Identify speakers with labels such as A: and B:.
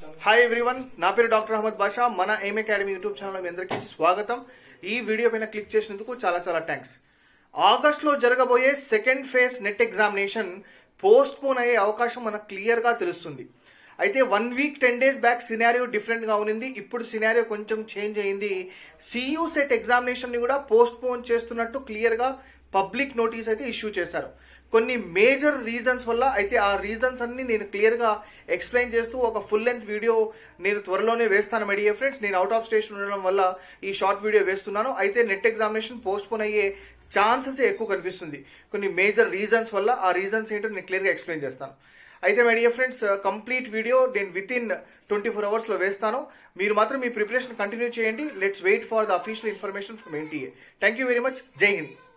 A: hi everyone నా పేరు doctor Ahmed Basha మన ఎయిమ్ అకాడమీ యూట్యూబ్ ఛానల్ మీ అందరికీ స్వాగతం ఈ వీడియో పైన క్లిక్ చేసినందుకు చాలా చాలా థ్యాంక్స్ ఆగస్ట్లో జరగబోయే second phase NET examination postpone అయ్యే అవకాశం మనకు క్లియర్గా తెలుస్తుంది అయితే one week ten days back scenario డిఫరెంట్గా ఉన్నింది ఇప్పుడు సినారియో కొంచెం చేంజ్ అయింది సియూ సెట్ ఎగ్జామినేషన్ని కూడా పోస్ట్ పోన్ చేస్తున్నట్టు క్లియర్గా పబ్లిక్ నోటీస్ అయితే ఇష్యూ చేశారు కొన్ని మేజర్ రీజన్స్ వల్ల అయితే ఆ రీజన్స్ అన్ని నేను క్లియర్గా ఎక్స్ప్లెయిన్ చేస్తూ ఒక ఫుల్ లెంత్ వీడియో నేను త్వరలోనే వేస్తాను మెడియే ఫ్రెండ్స్ నేను అవుట్ ఆఫ్ స్టేషన్ ఉండడం వల్ల ఈ షార్ట్ వీడియో వేస్తున్నాను అయితే నెట్ ఎగ్జామినేషన్ పోస్ట్ పోన్ అయ్యే ఛాన్సెస్ ఎక్కువ కనిపిస్తుంది కొన్ని మేజర్ రీజన్స్ వల్ల ఆ రీజన్స్ ఏంటో నేను క్లియర్గా ఎక్స్ప్లెయిన్ చేస్తాను అయితే my dear friends complete video నేను విత్ ఇన్ ట్వంటీ ఫోర్ అవర్స్లో వేస్తాను మీరు మాత్రం మీ ప్రిపరేషన్ కంటిన్యూ చేయండి let's wait for the official information from NTA thank you very much జై హింద్